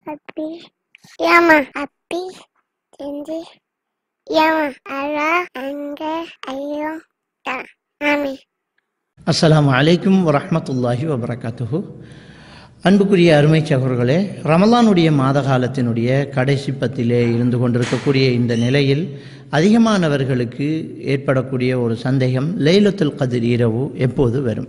Papi. Llama. Papi. Tindi. Llama. Ara. Anga. Ayo. Ta. Mami. அஸ்ஸலாமு அலைக்கும் வரஹ்மத்துல்லாஹி வபரகாத்துஹு அன்புக்குரிய அருமை சகோதரர்களே ரமலானுடைய மாத காலத்தினுடைய கடைசி பத்திலே இருந்து கொண்டிருக்கக்கூடிய இந்த நிலையில் அதிகமானவர்களுக்கு ஏற்படக்கூடிய ஒரு சந்தேகம் லைலத்துல் கதிர் இரவு எப்போது வரும்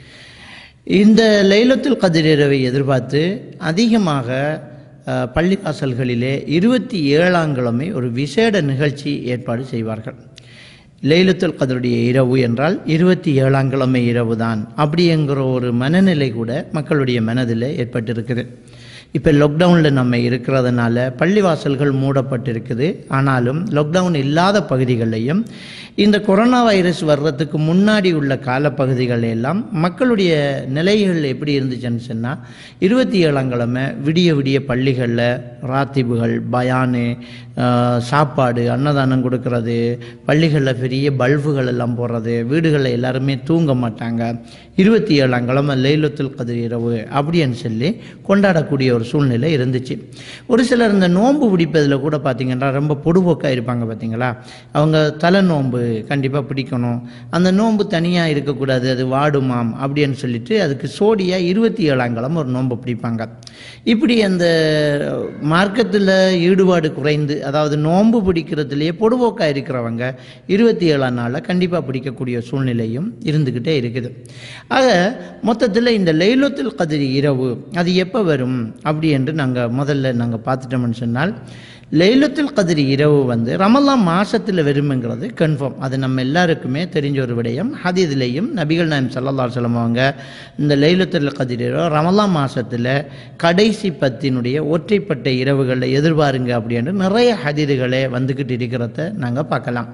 இந்த லைலத்துல் கதிர் இரவை எதிர்பார்த்து அதிகமாக அஹ், பள்ளிவாசல்களிலே இருபத்தி ஏழாம் கிழமை ஒரு விசேட நிகழ்ச்சி ஏற்பாடு செய்வார்கள் லைலத்துல் கதருடைய இரவு என்றால் இருபத்தி ஏழாம் கிழமை இரவு தான் அப்படிங்கிற ஒரு மனநிலை கூட மக்களுடைய மனதில் ஏற்பட்டிருக்குது இப்போ லாக்டவுனில் நம்ம இருக்கிறதுனால பள்ளிவாசல்கள் மூடப்பட்டிருக்குது ஆனாலும் லாக்டவுன் இல்லாத பகுதிகளிலையும் இந்த கொரோனா வைரஸ் வர்றதுக்கு முன்னாடி உள்ள காலப்பகுதிகள் எல்லாம் மக்களுடைய நிலைகள் எப்படி இருந்துச்சுன்னு சொன்னால் இருபத்தி ஏழாம் கிழமை விடிய விடிய பள்ளிகளில் ராத்திபுகள் பயானு ஆஹ், சாப்பாடு அன்னதானம் கொடுக்கறது பள்ளிகளில் பெரிய பல்புகள் எல்லாம் போடுறது வீடுகளில் எல்லாருமே தூங்க மாட்டாங்க இருபத்தி ஏழாம் கிழமை லைலத்துல் கதிர் இரவு அப்படின்னு சொல்லி கொண்டாடக்கூடிய ஒரு சூழ்நிலை இருந்துச்சு ஒரு சிலர் இந்த நோன்பு பிடிப்பதில் கூட பார்த்தீங்கன்னா ரொம்ப பொடுபோக்காக இருப்பாங்க பார்த்தீங்களா அவங்க தலை நோன்பு கண்டிப்பாக பிடிக்கணும் அந்த நோன்பு தனியாக இருக்கக்கூடாது அது வாடுமாம் அப்படின்னு சொல்லிட்டு அதுக்கு சோடியாக இருபத்தி ஏழாம் கிழமை ஒரு நோன்பு பிடிப்பாங்க இப்படி அந்த மார்க்கத்தில் ஈடுபாடு குறைந்து அதாவது நோன்பு பிடிக்கிறதுலையே பொடுபோக்காக இருக்கிறவங்க இருபத்தி ஏழாம் நாளில் கண்டிப்பாக பிடிக்கக்கூடிய சூழ்நிலையும் இருந்துக்கிட்டே இருக்குது ஆக மொத்தத்தில் இந்த லைலத்துல் கதிர் இரவு அது எப்போ வரும் அப்படி என்று நாங்கள் முதல்ல நாங்கள் பார்த்துட்டோம்னு சொன்னால் லைலத்துல் கதிர் இரவு வந்து ரமலான் மாசத்தில் வரும்ங்கிறது கன்ஃபார்ம் அது நம்ம எல்லாருக்குமே தெரிஞ்ச ஒரு விடயம் ஹதீதிலையும் நபிகள் நாயம் சல்லல்லா சொல்லம் அவங்க இந்த லைலத்துல் கதிர் இரவு ரமலான் மாசத்தில் கடைசி பத்தினுடைய ஒற்றைப்பட்ட இரவுகளில் எதிர்பாருங்க அப்படின்னு நிறைய ஹதீதுகளே வந்துக்கிட்டு இருக்கிறத நாங்கள் பார்க்கலாம்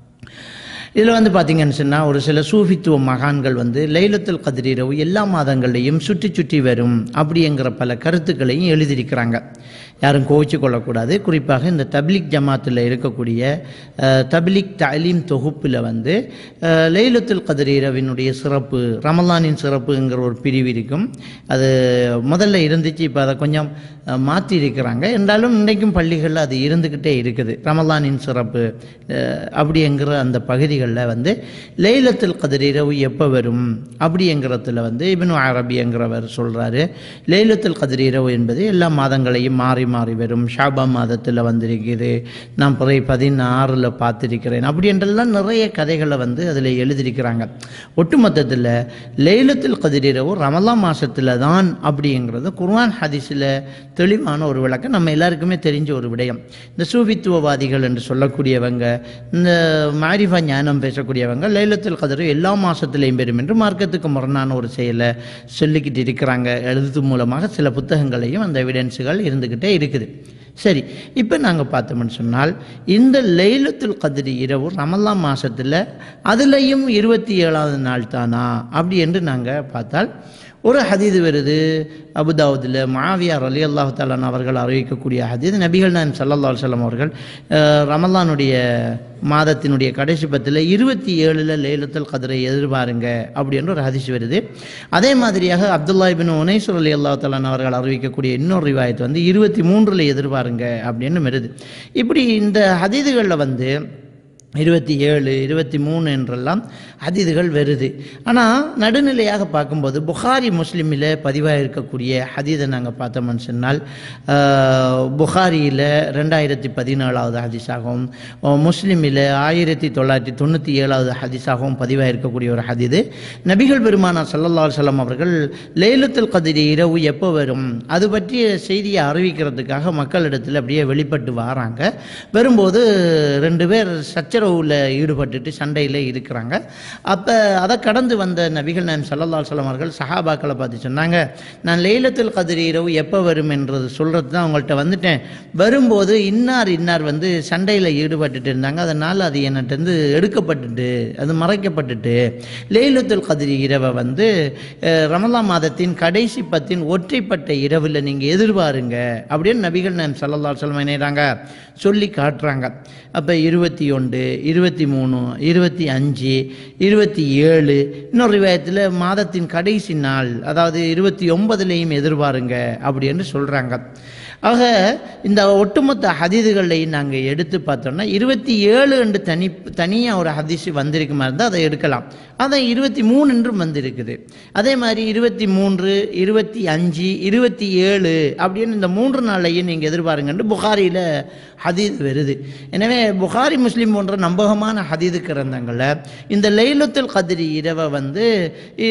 இதில் வந்து பார்த்தீங்கன்னு சொன்னால் ஒரு சில சூஃபித்துவ மகான்கள் வந்து லைலத்துல் கதிர் இரவு எல்லா மாதங்கள்லையும் சுற்றி சுற்றி வரும் அப்படிங்கிற பல கருத்துக்களையும் எழுதியிருக்கிறாங்க யாரும் கோவிச்சு கொள்ளக்கூடாது குறிப்பாக இந்த தப்லிக் ஜமாத்தில் இருக்கக்கூடிய அஹ், தப்லிக் தலீம் தொகுப்பில் வந்து அஹ், லைலத்துல் கதிர் இரவினுடைய சிறப்பு ரமலானின் சிறப்புங்கிற ஒரு பிரிவு இருக்கும் அது முதல்ல இருந்துச்சு இப்போ அதை கொஞ்சம் அஹ், மாற்றி இருக்கிறாங்க என்றாலும் இன்றைக்கும் பள்ளிகளில் அது இருந்துக்கிட்டே இருக்குது ரமலானின் சிறப்பு அஹ், அப்படிங்கிற அந்த பகுதிகளில் வந்து லைலத்துல் கதிர் இரவு எப்போ வரும் அப்படிங்கிறதுல வந்து இப்னு அரபிங்கிறவர் சொல்கிறாரு லைலத்துல் கதிர் இரவு என்பது எல்லா மாதங்களையும் மாறி மாறி வரும் ஷாபா மாதத்தில் வந்திருக்குது நான் பிறை பதினாறில் பார்த்துருக்கிறேன் அப்படி என்றெல்லாம் நிறைய கதைகளை வந்து அதில் எழுதியிருக்கிறாங்க ஒட்டுமொத்தத்தில் லைலத்துல் கதிர் இரவு ரமலான் மாதத்தில் தான் அப்படிங்கிறது குர்ஆன் ஹதீஸில் தெளிவான ஒரு விளக்கம் நம்ம எல்லாருக்குமே தெரிஞ்ச ஒரு விடயம் இந்த சூபித்துவவாதிகள் என்று சொல்லக்கூடியவங்க இந்த மாரிஃபா ஞானம் பேசக்கூடியவங்க லைலத்துல் கதிர் எல்லா மாதத்துலேயும் பெறும் என்று மார்க்கத்துக்கு முரணான ஒரு செயலை சொல்லிக்கிட்டு இருக்கிறாங்க எழுத்து மூலமாக சில புத்தகங்களையும் அந்த எவிடன்ஸுகள் இருந்துக்கிட்டே இருக்குது சரி இப்போ நாங்கள் பார்த்தோம்னு சொன்னால் இந்த லைலத்துல் கதிர் இரவு ரமலான் மாதத்தில் அதுலேயும் இருபத்தி ஏழாவது நாள் தானா அப்படி என்று நாங்கள் பார்த்தால் ஒரு ஹதீது வருது அபுதாவுதில் மாவியார் அலி அல்லாஹு தாலான் அவர்கள் அறிவிக்கக்கூடிய ஹதீது நபிகள் நான் சல்லல்லா அலுவலம் அவர்கள் அஹ், ரமலானுடைய மாதத்தினுடைய கடைசி பத்தில் இருபத்தி ஏழில் லைலத்துல் கதிரை எதிர்பாருங்க அப்படின்ற ஒரு ஹதீஸ் வருது அதே மாதிரியாக அப்துல்லா இபின் உனைசுர் அலி அல்லா தாலான் அவர்கள் அறிவிக்கக்கூடிய இன்னொரு ரிவாயத்து வந்து இருபத்தி மூன்றில் எதிர்பாருங்க அப்படின்னு வருது இப்படி இந்த ஹதீதுகளில் வந்து இருபத்தி ஏழு இருபத்தி மூணு என்றெல்லாம் ஹதீதுகள் வருது ஆனால் நடுநிலையாக பார்க்கும்போது புகாரி முஸ்லீமில் பதிவாக இருக்கக்கூடிய ஹதீதை நாங்கள் பார்த்தோம்னு சொன்னால் ஆஹ், புகாரியில் ரெண்டாயிரத்தி பதினேழாவது ஹதீஸாகவும் முஸ்லீமில் ஆயிரத்தி தொள்ளாயிரத்தி தொண்ணூற்றி ஏழாவது ஹதீஸாகவும் பதிவாக இருக்கக்கூடிய ஒரு ஹதீது நபிகள் பெருமானா சல்லல்லா அலுவலம் அவர்கள் லைலத்துல் கதிர் இரவு எப்போ வரும் அது பற்றிய செய்தியை அறிவிக்கிறதுக்காக மக்களிடத்தில் அப்படியே வெளிப்பட்டு வராங்க வரும்போது ரெண்டு பேர் சச்சரவுல ஈடுபட்டுட்டு சண்டையில் இருக்கிறாங்க அப்போ அதை கடந்து வந்த நபிகள் நாயம் சல்லல்லா அலுவலம் அவர்கள் சஹாபாக்களை பார்த்து சொன்னாங்க நான் லைலத்துல் கதிர் இரவு எப்போ வரும் என்றது சொல்கிறது தான் அவங்கள்ட்ட வந்துட்டேன் வரும்போது இன்னார் இன்னார் வந்து சண்டையில் ஈடுபட்டுட்டு இருந்தாங்க அதனால் அது என்னட்டு எடுக்கப்பட்டுட்டு அது மறைக்கப்பட்டுட்டு லைலத்துல் கதிர் இரவை வந்து அஹ், ரமலான் மாதத்தின் கடைசி பத்தின் ஒற்றைப்பட்ட இரவில் நீங்கள் எதிர்பாருங்க அப்படின்னு நபிகள் நாயம் சல்லல்லா அலுவலம் இணைகிறாங்க சொல்லி காட்டுறாங்க அப்போ இருபத்தி ஒன்று இருபத்தி மூணு இருபத்தி அஞ்சு இருபத்தி ஏழு இன்னொரு விவாயத்தில் மாதத்தின் கடைசி நாள் அதாவது இருபத்தி ஒன்பதுலேயும் எதிர்பாருங்க அப்படின்னு சொல்கிறாங்க ஆக இந்த ஒட்டுமொத்த ஹதீதுகளையும் நாங்கள் எடுத்து பார்த்தோம்னா இருபத்தி ஏழு என்று தனி தனியாக ஒரு ஹதீஸ் வந்திருக்கு மாதிரி இருந்தால் அதை எடுக்கலாம் அதான் இருபத்தி மூணு என்றும் வந்திருக்குது அதே மாதிரி இருபத்தி மூன்று இருபத்தி அஞ்சு இருபத்தி ஏழு அப்படின்னு இந்த மூன்று நாளையும் நீங்கள் எதிர்பாருங்கன்னு புகாரியில் ஹதீத் வருது எனவே புகாரி முஸ்லீம் போன்ற நம்பகமான ஹதீது கிரந்தங்களில் இந்த லைலத்துல் கதிரி இரவை வந்து இ,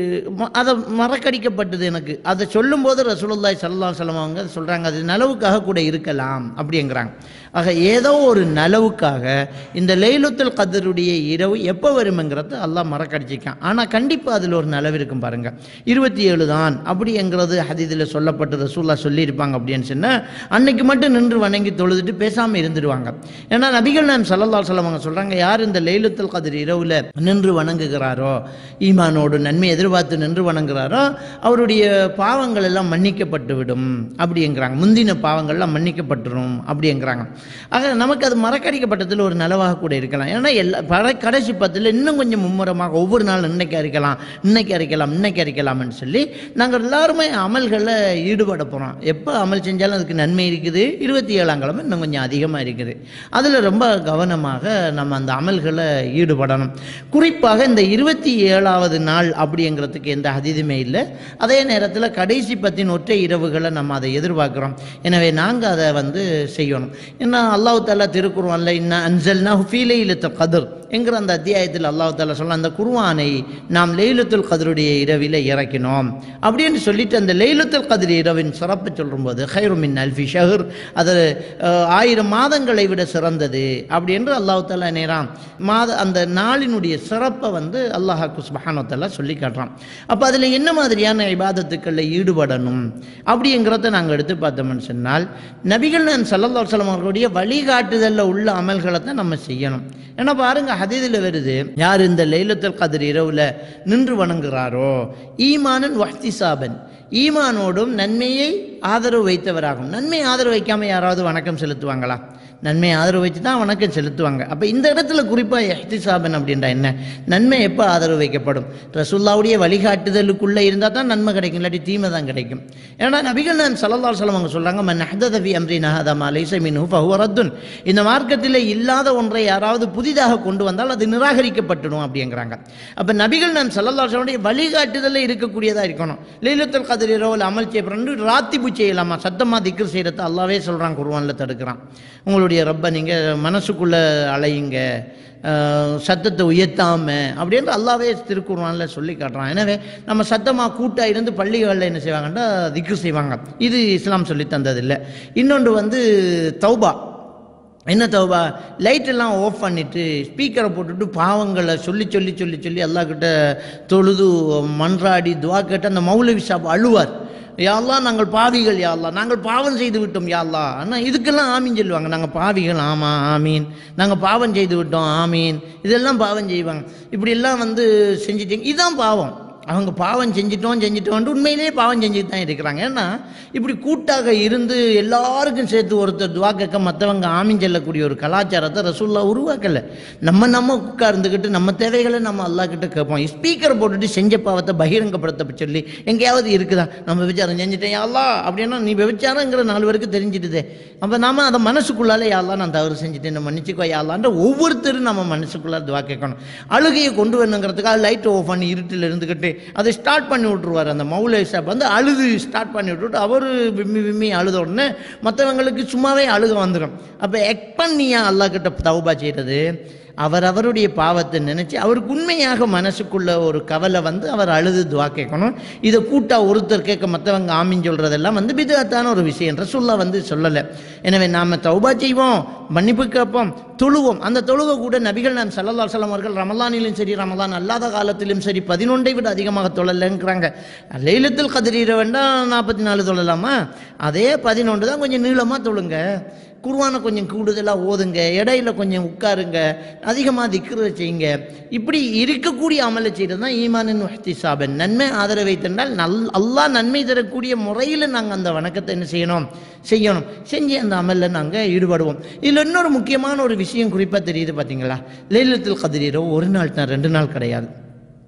ம- அதை மறக்கடிக்கப்பட்டது எனக்கு அதை சொல்லும்போது ரசூலுல்லாஹி ஸல்லல்லாஹு அலைஹி வஸல்லம் அவங்க சொல்கிறாங்க அது நலவுக்காக கூட இருக்கலாம் அப்படிங்கிறாங்க ஆக ஏதோ ஒரு நலவுக்காக இந்த லைலத்துல் கதருடைய இரவு எப்போ வருமெங்கிறத அல்லாஹ் மறக்கடிச்சிக்கான் ஆனால் கண்டிப்பாக அதில் ஒரு நலவு இருக்கும் பாருங்க இருபத்தி ஏழு தான் அப்படிங்கிறது ஹதீதில் சொல்லப்பட்டு ரசூல்லா சொல்லியிருப்பாங்க அப்படின்னு சொன்னால் அன்னைக்கு மட்டும் நின்று வணங்கி தொழுதுட்டு பேசாமல் இருந்துடுவாங்க ஏன்னா நபிகள் நாம் சல்லல்லா சொல்லுவாங்க சொல்கிறாங்க யார் இந்த லைலத்துல் கதிர் இரவில் நின்று வணங்குகிறாரோ ஈமானோடு நன்மை எதிர்பார்த்து நின்று வணங்குகிறாரோ அவருடைய பாவங்கள் எல்லாம் மன்னிக்கப்பட்டு விடும் அப்படிங்கிறாங்க முந்தின பாவங்கள்லாம் மன்னிக்கப்பட்டுரும் அப்படிங்கிறாங்க ஆக நமக்கு அது மறக்கடிக்கப்பட்டதில் ஒரு நலவாக கூட இருக்கலாம் ஏன்னா எல்லா பல கடைசி பத்தில் இன்னும் கொஞ்சம் மும்முரமாக ஒவ்வொரு நாள் இன்னைக்கு அரிக்கலாம் இன்னைக்கு அரிக்கலாம் இன்னைக்கு அரிக்கலாம்னு சொல்லி நாங்கள் எல்லாருமே அமல்களில் ஈடுபட போகிறோம் எப்போ அமல் செஞ்சாலும் அதுக்கு நன்மை இருக்குது இருபத்தி ஏழாம் கிழமை இன்னும் கொஞ்சம் அதிகமாக இருக்குது அதில் ரொம்ப கவனமாக நம்ம அந்த அமல்களை ஈடுபடணும் குறிப்பாக இந்த இருபத்தி ஏழாவது நாள் அப்படிங்கிறதுக்கு எந்த அதீதமே இல்லை அதே நேரத்தில் கடைசி பத்தின் ஒற்றை இரவுகளை நம்ம அதை எதிர்பார்க்குறோம் எனவே நாங்கள் அதை வந்து செய்யணும் ஏன்னா அல்லாஹ் தாலா திருக்குருவான்ல இன்ன அன்சல்னா ஃபீலைலத்துல் கதிர் என்கிற அந்த அத்தியாயத்தில் அல்லாஹ் தாலா சொல்ல அந்த குர்ஆனை நாம் லைலத்துல் கதருடைய இரவில் இறக்கினோம் அப்படின்னு சொல்லிட்டு அந்த லைலத்துல் கதிர் இரவின் சிறப்பு சொல்லும்போது ஹைருமின் அல்ஃபி ஷஹர் அது அஹ், ஆயிரம் மாதங்களை விட சிறந்தது அப்படி என்று அல்லாஹ் தாலா நேராம் மாத அந்த நாளினுடைய சிறப்பை வந்து அல்லாஹாக்கு சுபஹானத்தல்லா சொல்லி காட்டுறான் அப்போ அதில் என்ன மாதிரியான இபாதத்துக்களில் ஈடுபடணும் அப்படிங்கிறத நாங்கள் எடுத்து பார்த்தோம்னு சொன்னால் நபிகள் நான் சல்லல்லா சொல்லம் அவர்களுடைய வழிகாட்டுதலில் உள்ள அமல்களை தான் நம்ம செய்யணும் ஏன்னா பாருங்க ஹதீதில் வருது யார் இந்த லைலத்துல் கதிர் இரவுல நின்று வணங்குறாரோ ஈமானன் வஹ்திசாபன் ஈமானோடும் நன்மையை ஆதரவு வைத்தவராகும் நன்மை ஆதரவு வைக்காம யாராவது வணக்கம் செலுத்துவாங்களா நன்மை ஆதரவு வச்சு தான் வணக்கம் செலுத்துவாங்க அப்போ இந்த இடத்துல குறிப்பாக எஹ்திசாபன் அப்படின்றா என்ன நன்மை எப்போ ஆதரவு வைக்கப்படும் ரசுல்லாவுடைய வழிகாட்டுதலுக்குள்ளே இருந்தால் தான் நன்மை கிடைக்கும் இல்லாட்டி தீமை தான் கிடைக்கும் ஏன்னா நபிகள் நான் சல்லல்லா சொல்லம் அவங்க சொல்கிறாங்க மன் அஹதவி அம்ரி நஹதமா லைச மின்ஹு ஃபஹுவ ரத்துன் இந்த மார்க்கத்தில் இல்லாத ஒன்றை யாராவது புதிதாக கொண்டு வந்தால் அது நிராகரிக்கப்பட்டுடும் அப்படிங்கிறாங்க அப்போ நபிகள் நான் சல்லல்லா சொல்லுடைய வழிகாட்டுதலில் இருக்கக்கூடியதாக இருக்கணும் லைலத்துல் கதிர் இரவில் அமல் செய்யப்படுறது ராத்திபு செய்யலாமா சத்தமாக திக்ர் செய்கிறத அல்லாவே சொல்கிறான் குருவானில் தடுக்கிறான் உங்களுடைய ரப்பை நீங்கள் மனசுக்குள்ளே அலையுங்க அஹ், சத்தத்தை உயர்த்தாம அப்படின்னு அல்லாவே திருக்குறானில் சொல்லி காட்டுறான் எனவே நம்ம சத்தமாக கூட்டாக இருந்து பள்ளிகளில் என்ன செய்வாங்கன்னா திக்ரு செய்வாங்க இது இஸ்லாம் சொல்லி தந்ததில்லை இன்னொன்று வந்து தௌபா என்ன தௌபா லைட் எல்லாம் ஆஃப் பண்ணிட்டு ஸ்பீக்கரை போட்டுட்டு பாவங்களை சொல்லி சொல்லி சொல்லி சொல்லி அல்லாஹ்கிட்ட தொழுது மன்றாடி துவா கேட்டு அந்த மௌலவி சாப் அழுவார் யாழ்லா நாங்கள் பாவிகள் யாழ்லா நாங்கள் பாவம் செய்து விட்டோம் யாழ்லா ஆனால் இதுக்கெல்லாம் ஆமீன் சொல்லுவாங்க நாங்கள் பாவிகள் ஆமாம் ஆமீன் நாங்கள் பாவம் செய்து விட்டோம் ஆமீன் இதெல்லாம் பாவம் செய்வாங்க இப்படியெல்லாம் வந்து செஞ்சிட்டீங்க இதுதான் பாவம் அவங்க பாவம் செஞ்சிட்டோம் செஞ்சிட்டோம்னு உண்மையிலேயே பாவம் செஞ்சுட்டு தான் இருக்கிறாங்க ஏன்னா இப்படி கூட்டாக இருந்து எல்லாருக்கும் சேர்த்து ஒருத்தர் துவா கேட்க மற்றவங்க ஆமீன் செல்லக்கூடிய ஒரு கலாச்சாரத்தை ரசூல்லா உருவாக்கலை நம்ம நம்ம உட்கார்ந்துக்கிட்டு நம்ம தேவைகளை நம்ம அல்லாஹ் கிட்ட கேட்போம் ஸ்பீக்கரை போட்டுட்டு செஞ்ச பாவத்தை பகிரங்கப்படுத்த சொல்லி எங்கேயாவது இருக்குதா நம்ம விபச்சாரம் செஞ்சுட்டேன் யாழ்லா அப்படின்னா நீ விபச்சாரங்கிற நாலு பேருக்கு தெரிஞ்சிட்டுதே அப்போ நாம அதை மனசுக்குள்ளால யாழ்லா நான் தவறு செஞ்சுட்டேன் மன்னிச்சுக்கோ யாழ்லான்ற ஒவ்வொருத்தரும் நம்ம மனசுக்குள்ளார துவா கேட்கணும் அழுகையை கொண்டு வரணுங்கிறதுக்காக லைட் ஆஃப் பண்ணி இருட்டில் இருந்துக்கிட்டு அதை ஸ்டார்ட் பண்ணி விட்ருவார் அந்த மௌலை சாப் வந்து அழுது ஸ்டார்ட் பண்ணி விட்டுட்டு அவர் விம்மி விம்மி அழுத உடனே மற்றவங்களுக்கு சும்மாவே அழுக வந்துடும் அப்போ எக் பண்ணியா அல்லாஹ் கிட்ட தௌபா செய்கிறது அவர் அவருடைய பாவத்தை நினச்சி அவருக்கு உண்மையாக மனசுக்குள்ள ஒரு கவலை வந்து அவர் அழுது துவா கேட்கணும் இதை கூட்டா ஒருத்தர் கேட்க மற்றவங்க ஆமின்னு சொல்கிறதெல்லாம் வந்து பிதத்தான ஒரு விஷயம் ரசுல்லா வந்து சொல்லலை எனவே நாம் தௌபா செய்வோம் மன்னிப்பு கேட்போம் தொழுவோம் அந்த தொழுகை கூட நபிகள் நான் சல்லல்லா சலம் அவர்கள் ரமலானிலும் சரி ரமலான் அல்லாத காலத்திலும் சரி பதினொன்றை விட அதிகமாக தொழலைங்கிறாங்க லைலத்தில் கதிரீர வேண்டாம் நாற்பத்தி நாலு தொழலாமா அதே பதினொன்று தான் கொஞ்சம் நீளமாக தொழுங்க குர்வானை கொஞ்சம் கூடுதலாக ஓதுங்க இடையில கொஞ்சம் உட்காருங்க அதிகமாக திக்ர செய்யுங்க இப்படி இருக்கக்கூடிய அமலை செய்கிறது தான் ஈமானின் சாபன் நன்மை ஆதரவை தந்தால் நல் அல்லாஹ் நன்மை தரக்கூடிய முறையில் நாங்கள் அந்த வணக்கத்தை என்ன செய்யணும் செய்யணும் செஞ்சு அந்த அமலில் நாங்கள் ஈடுபடுவோம் இதில் இன்னொரு முக்கியமான ஒரு விஷயம் குறிப்பாக தெரியுது பார்த்தீங்களா லைலத்தில் கதிரீரோ ஒரு நாள் தான் ரெண்டு நாள் கிடையாது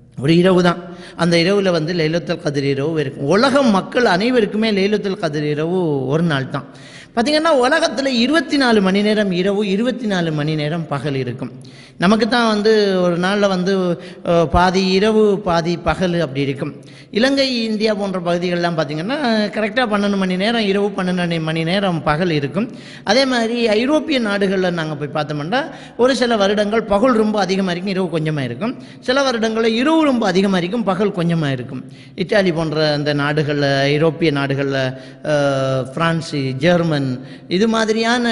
ஒரு இரவு தான் அந்த இரவில் வந்து லைலத்துல் கதிர் இரவு இருக்கும் உலகம் மக்கள் அனைவருக்குமே லைலத்துல் கதிர் இரவு ஒரு நாள் தான் பார்த்திங்கன்னா உலகத்தில் இருபத்தி நாலு மணி நேரம் இரவு இருபத்தி நாலு மணி நேரம் பகல் இருக்கும் நமக்கு தான் வந்து ஒரு நாளில் வந்து அஹ், பாதி இரவு பாதி பகல் அப்படி இருக்கும் இலங்கை இந்தியா போன்ற பகுதிகளெலாம் பார்த்திங்கன்னா கரெக்டாக பன்னெண்டு மணி நேரம் இரவு பன்னெண்டு மணி நேரம் பகல் இருக்கும் அதே மாதிரி ஐரோப்பிய நாடுகளில் நாங்கள் போய் பார்த்தோம்னா ஒரு சில வருடங்கள் பகல் ரொம்ப அதிகமாக இருக்கும் இரவு கொஞ்சமாக இருக்கும் சில வருடங்களில் இரவு ரொம்ப அதிகமாக இருக்கும் பகல் கொஞ்சமாக இருக்கும் இத்தாலி போன்ற அந்த நாடுகளில் ஐரோப்பிய நாடுகளில் அஹ், பிரான்ஸு ஜெர்மன் இது மாதிரியான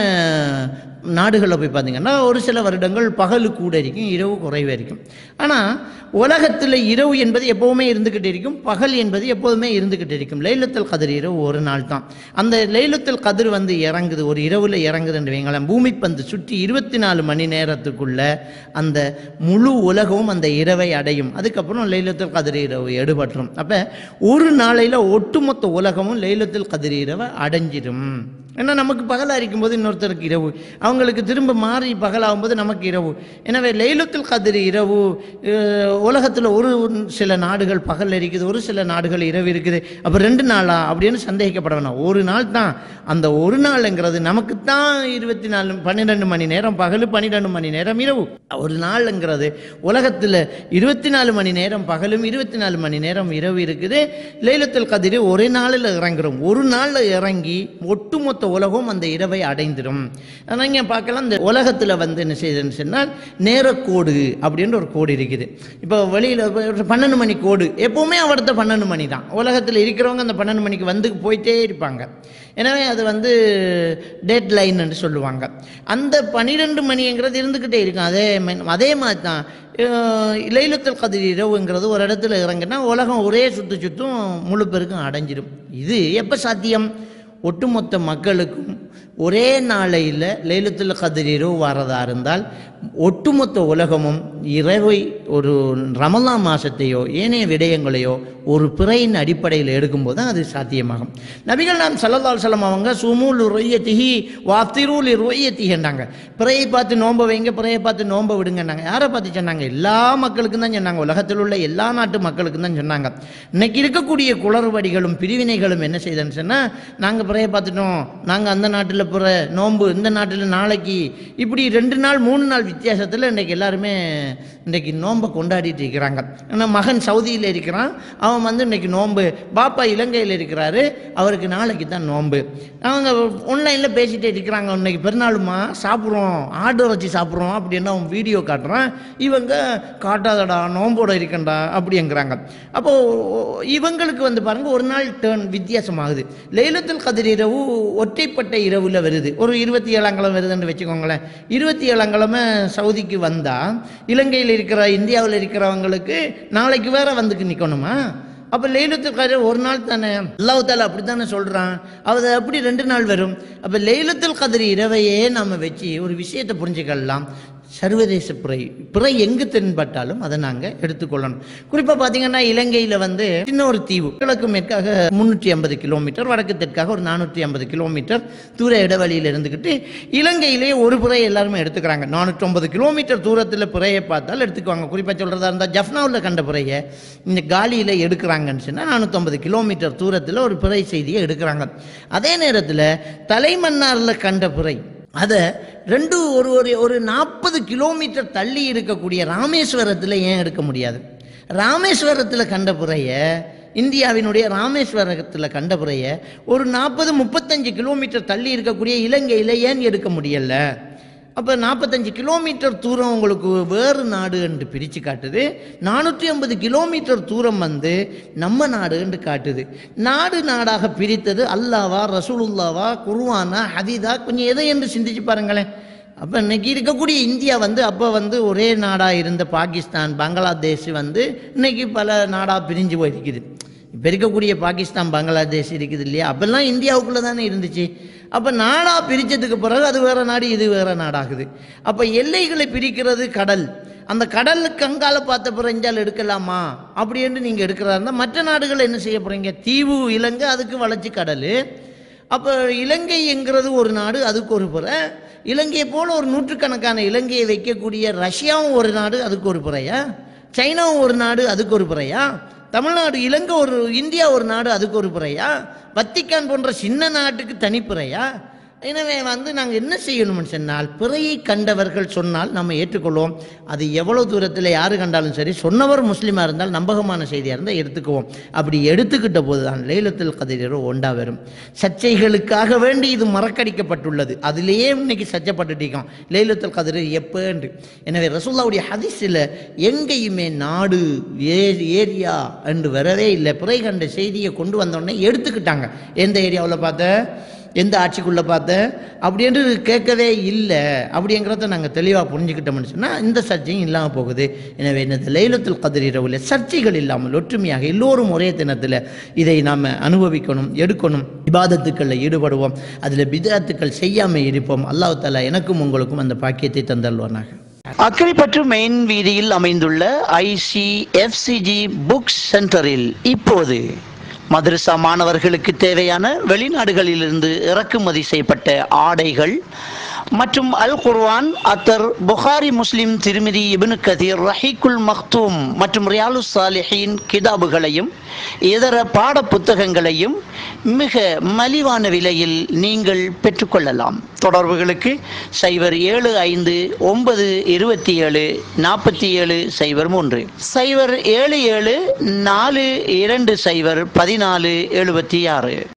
நாடுகளில் போய் பார்த்தீங்கன்னா ஒரு சில வருடங்கள் பகல் கூட இருக்கும் இரவு குறைவாக இருக்கும் ஆனால் உலகத்தில் இரவு என்பது எப்போவுமே இருந்துக்கிட்டு இருக்கும் பகல் என்பது எப்போதுமே இருந்துக்கிட்டு இருக்கும் லைலத்துல் கதிர் இரவு ஒரு நாள் தான் அந்த லைலத்துல் கதிர் வந்து இறங்குது ஒரு இரவில் இறங்குதுன்னு வைங்களேன் பூமி பந்து சுற்றி இருபத்தி நாலு மணி நேரத்துக்குள்ள அந்த முழு உலகமும் அந்த இரவை அடையும் அதுக்கப்புறம் லைலத்துல் கதிர் இரவு எடுபட்டுரும் அப்போ ஒரு நாளையில் ஒட்டுமொத்த உலகமும் லைலத்துல் கதிர் இரவை அடைஞ்சிடும் ஏன்னா நமக்கு பகலாக இருக்கும்போது இன்னொருத்தருக்கு இரவு அவங்களுக்கு திரும்ப மாறி பகலாகும்போது நமக்கு இரவு எனவே லைலத்துல் கதிர் இரவு உலகத்தில் ஒரு சில நாடுகள் பகல் இருக்குது ஒரு சில நாடுகள் இரவு இருக்குது அப்போ ரெண்டு நாளா அப்படின்னு சந்தேகிக்கப்பட வேணாம் ஒரு நாள் தான் அந்த ஒரு நாளுங்கிறது நமக்கு தான் இருபத்தி நாலு பன்னிரெண்டு மணி நேரம் பகல் பன்னிரெண்டு மணி நேரம் இரவு ஒரு நாளுங்கிறது உலகத்தில் இருபத்தி நாலு மணி நேரம் பகலும் இருபத்தி நாலு மணி நேரம் இரவு இருக்குது லைலத்துல் கதிர் ஒரே நாளில் இறங்குறோம் ஒரு நாளில் இறங்கி ஒட்டுமொத்த உலகம் அந்த இரவை அடைந்துடும் ஆனால் இங்கே பார்க்கலாம் இந்த உலகத்தில் வந்து என்ன செய்யுதுன்னு சொன்னால் நேரக்கோடு அப்படின்ற ஒரு கோடு இருக்குது இப்போ வெளியில் பன்னெண்டு மணி கோடு எப்போவுமே அவர்த்த பன்னெண்டு மணி தான் உலகத்தில் இருக்கிறவங்க அந்த பன்னெண்டு மணிக்கு வந்து போயிட்டே இருப்பாங்க எனவே அது வந்து டேட் லைன் என்று சொல்லுவாங்க அந்த பன்னிரெண்டு மணிங்கிறது இருந்துக்கிட்டே இருக்கும் அதே ம- அதே மாதிரி தான் அஹ், லைலத்துல் கதிர் இரவுங்கிறது ஒரு இடத்துல இறங்குனா உலகம் ஒரே சுத்து சுத்தும் முழு பெருக்கும் அடைஞ்சிடும் இது எப்போ சாத்தியம் ஒட்டுமொத்த மக்களுக்கும் ஒரே நாளையில் லைலத்துல் கதிர் இரவு வரதா இருந்தால் ஒட்டுமொத்த உலகமும் இரவை ஒரு ரமலான் மாசத்தையோ ஏனைய விடயங்களையோ ஒரு பிறையின் அடிப்படையில் எடுக்கும்போது தான் அது சாத்தியமாகும் நபிகள் நாம் சல்லல்லாஹு சலம் அவங்க சுமூல் ரொய்யத்திஹி வாத்திரூல் ரொய்யத்திஹின்றாங்க பிறையை பார்த்து நோன்ப வைங்க பிறையை பார்த்து நோன்ப விடுங்கன்னாங்க யாரை பார்த்து சொன்னாங்க எல்லா மக்களுக்கும் தான் சொன்னாங்க உலகத்தில் உள்ள எல்லா நாட்டு மக்களுக்கும் தான் சொன்னாங்க இன்னைக்கு இருக்கக்கூடிய குளறுபடிகளும் பிரிவினைகளும் என்ன செய்தேன்னு சொன்னால் நாங்கள் பிறையை பார்த்துட்டோம் நாங்கள் அந்த நாட்டில் பிற நோன்பு இந்த நாட்டில் நாளைக்கு இப்படி ரெண்டு நாள் மூணு நாள் வித்தியாசத்தில் இன்றைக்கி எல்லாருமே இன்றைக்கி நோன்பை கொண்டாடிட்டு இருக்கிறாங்க ஆனால் மகன் சவுதியில் இருக்கிறான் அவன் வந்து இன்னைக்கு நோன்பு பாப்பா இலங்கையில் இருக்கிறாரு அவருக்கு நாளைக்கு தான் நோன்பு அவங்க ஆன்லைனில் பேசிட்டே இருக்கிறாங்க இன்னைக்கு பெருநாளுமா சாப்பிட்றோம் ஆடு வச்சு சாப்பிட்றோம் அப்படின்னு அவன் வீடியோ காட்டுறான் இவங்க காட்டாதடா நோம்போட இருக்கண்டா அப்படிங்கிறாங்க அப்போது இவங்களுக்கு வந்து பாருங்க ஒரு நாள் டேர்ன் வித்தியாசமாகுது லைலத்துல் கதிர் இரவு ஒற்றைப்பட்ட இரவில் வருது ஒரு இருபத்தி ஏழாம் கிழமை வருதுன்னு வச்சுக்கோங்களேன் இருபத்தி ஏழாம் கிழமை சவுதிக்கு வந்தால் இலங்கையில் இருக்கிற இந்தியாவில் இருக்கிறவங்களுக்கு நாளைக்கு வேற வந்துக்கு நிற்கணுமா அப்போ லைலத்துல் கதிர் ஒரு நாள் தானே அல்லாஹ் தாலா அப்படி தானே சொல்கிறான் அது அப்படி ரெண்டு நாள் வரும் அப்போ லைலத்துல் கதிர் இரவையே நம்ம வச்சு ஒரு விஷயத்தை புரிஞ்சுக்கலாம் சர்வதேச பிறை பிறை எங்கு தென்பட்டாலும் அதை நாங்கள் எடுத்துக்கொள்ளணும் குறிப்பாக பார்த்தீங்கன்னா இலங்கையில் வந்து சின்ன ஒரு தீவு கிழக்கு மேற்காக முந்நூற்றி ஐம்பது கிலோமீட்டர் வடக்கு தெற்காக ஒரு நானூற்றி ஐம்பது கிலோமீட்டர் தூர இடைவெளியில் இருந்துக்கிட்டு இலங்கையிலே ஒரு பிறை எல்லாருமே எடுத்துக்கிறாங்க நானூற்றம்பது கிலோமீட்டர் தூரத்தில் பிறையை பார்த்தால் எடுத்துக்குவாங்க குறிப்பாக சொல்கிறதா இருந்தால் ஜஃப்னாவில் கண்ட பிறையை இந்த காலியில் எடுக்கிறாங்கன்னு சொன்னால் நானூற்றம்பது கிலோமீட்டர் தூரத்தில் ஒரு பிறை செய்தியை எடுக்கிறாங்க அதே நேரத்தில் தலைமன்னாரில் கண்ட பிறை அதை ரெண்டு ஒரு ஒரு ஒரு நாற்பது கிலோமீட்டர் தள்ளி இருக்கக்கூடிய ராமேஸ்வரத்தில் ஏன் எடுக்க முடியாது ராமேஸ்வரத்தில் கண்ட பிறைய இந்தியாவினுடைய ராமேஸ்வரத்தில் கண்ட பிறைய ஒரு நாற்பது முப்பத்தஞ்சு கிலோமீட்டர் தள்ளி இருக்கக்கூடிய இலங்கையில் ஏன் எடுக்க முடியல அப்போ நாற்பத்தஞ்சு கிலோமீட்டர் தூரம் உங்களுக்கு வேறு நாடு என்று பிரித்து காட்டுது நானூற்றி ஐம்பது கிலோமீட்டர் தூரம் வந்து நம்ம நாடு என்று காட்டுது நாடு நாடாக பிரித்தது அல்லாவா ரசூலுல்லாவா குருவானா ஹதீதா கொஞ்சம் எதை என்று சிந்திச்சு பாருங்களேன் அப்போ இன்னைக்கு இருக்கக்கூடிய இந்தியா வந்து அப்போ வந்து ஒரே நாடாக இருந்த பாகிஸ்தான் பங்களாதேஷ் வந்து இன்னைக்கு பல நாடாக பிரிஞ்சு போயிருக்குது இப்போ இருக்கக்கூடிய பாகிஸ்தான் பங்களாதேஷ் இருக்குது இல்லையா அப்போல்லாம் இந்தியாவுக்குள்ளே தானே இருந்துச்சு அப்போ நாடாக பிரித்ததுக்கு பிறகு அது வேறு நாடு இது வேறு நாடாகுது அப்போ எல்லைகளை பிரிக்கிறது கடல் அந்த கடலுக்கு அங்கால பார்த்த பிறகு இந்தியாவில் எடுக்கலாமா அப்படின்னு நீங்கள் எடுக்கிறதா இருந்தால் மற்ற நாடுகள் என்ன செய்ய போகிறீங்க தீவு இலங்கை அதுக்கு வளர்ச்சி கடல் அப்போ இலங்கை என்கிறது ஒரு நாடு அதுக்கு ஒரு புறை இலங்கையை போல ஒரு நூற்றுக்கணக்கான இலங்கையை வைக்கக்கூடிய ரஷ்யாவும் ஒரு நாடு அதுக்கு ஒரு புறையா சைனாவும் ஒரு நாடு அதுக்கு ஒரு பிறையா தமிழ்நாடு இலங்கை ஒரு இந்தியா ஒரு நாடு அதுக்கு ஒரு பிறையா வத்திக்கான் போன்ற சின்ன நாட்டுக்கு தனிப்பிறையா எனவே வந்து நாங்கள் என்ன செய்யணும்னு சொன்னால் பிறையை கண்டவர்கள் சொன்னால் நம்ம ஏற்றுக்கொள்வோம் அது எவ்வளோ தூரத்தில் யார் கண்டாலும் சரி சொன்னவர் முஸ்லீமாக இருந்தால் நம்பகமான செய்தியாக இருந்தால் எடுத்துக்குவோம் அப்படி எடுத்துக்கிட்ட போது தான் லைலத்தில் கதிரோ ஒண்டா வரும் சர்ச்சைகளுக்காக வேண்டி இது மறக்கடிக்கப்பட்டுள்ளது அதிலேயே இன்னைக்கு சர்ச்சைப்பட்டுட்டோம் லைலத்தில் கதிர் எப்போன்று எனவே ரசூல்லாவுடைய ஹதீஸில் எங்கேயுமே நாடு ஏ ஏரியா என்று வரவே இல்லை பிறை கண்ட செய்தியை கொண்டு வந்தோடனே எடுத்துக்கிட்டாங்க எந்த ஏரியாவில் பார்த்த எந்த ஆட்சிக்குள்ளே பார்த்த அப்படின்ட்டு கேட்கவே இல்லை அப்படிங்கிறத நாங்கள் தெளிவாக புரிஞ்சுக்கிட்டோம்னு சொன்னால் இந்த சர்ச்சையும் இல்லாமல் போகுது எனவே இந்த லைலத்துல் கதிர் இரவில் சர்ச்சைகள் இல்லாமல் ஒற்றுமையாக எல்லோரும் ஒரே தினத்தில் இதை நாம் அனுபவிக்கணும் எடுக்கணும் விவாதத்துக்களில் ஈடுபடுவோம் அதில் பிதாத்துக்கள் செய்யாமல் இருப்போம் அல்லாஹ் தாலா எனக்கும் உங்களுக்கும் அந்த பாக்கியத்தை தந்தல்வானாக அக்கரைப்பற்று மெயின் வீதியில் அமைந்துள்ள ஐசிஎஃப்சிஜி புக் சென்டரில் இப்போது மதரசா மாணவர்களுக்கு தேவையான வெளிநாடுகளிலிருந்து இறக்குமதி செய்யப்பட்ட ஆடைகள் மற்றும் அல் குர்ஆன் அத்தர் புகாரி முஸ்லிம் திருமிதி இப்னு கதீர் ரஹீக்குல் மக்தூம் மற்றும் ரியாலு சாலிஹின் கிதாபுகளையும் இதர பாட புத்தகங்களையும் மிக மலிவான விலையில் நீங்கள் பெற்றுக்கொள்ளலாம் தொடர்புகளுக்கு சைபர் ஏழு ஐந்து ஒன்பது இருபத்தி ஏழு நாற்பத்தி ஏழு சைபர் மூன்று சைபர் ஏழு ஏழு நாலு இரண்டு சைபர் பதினாலு எழுபத்தி ஆறு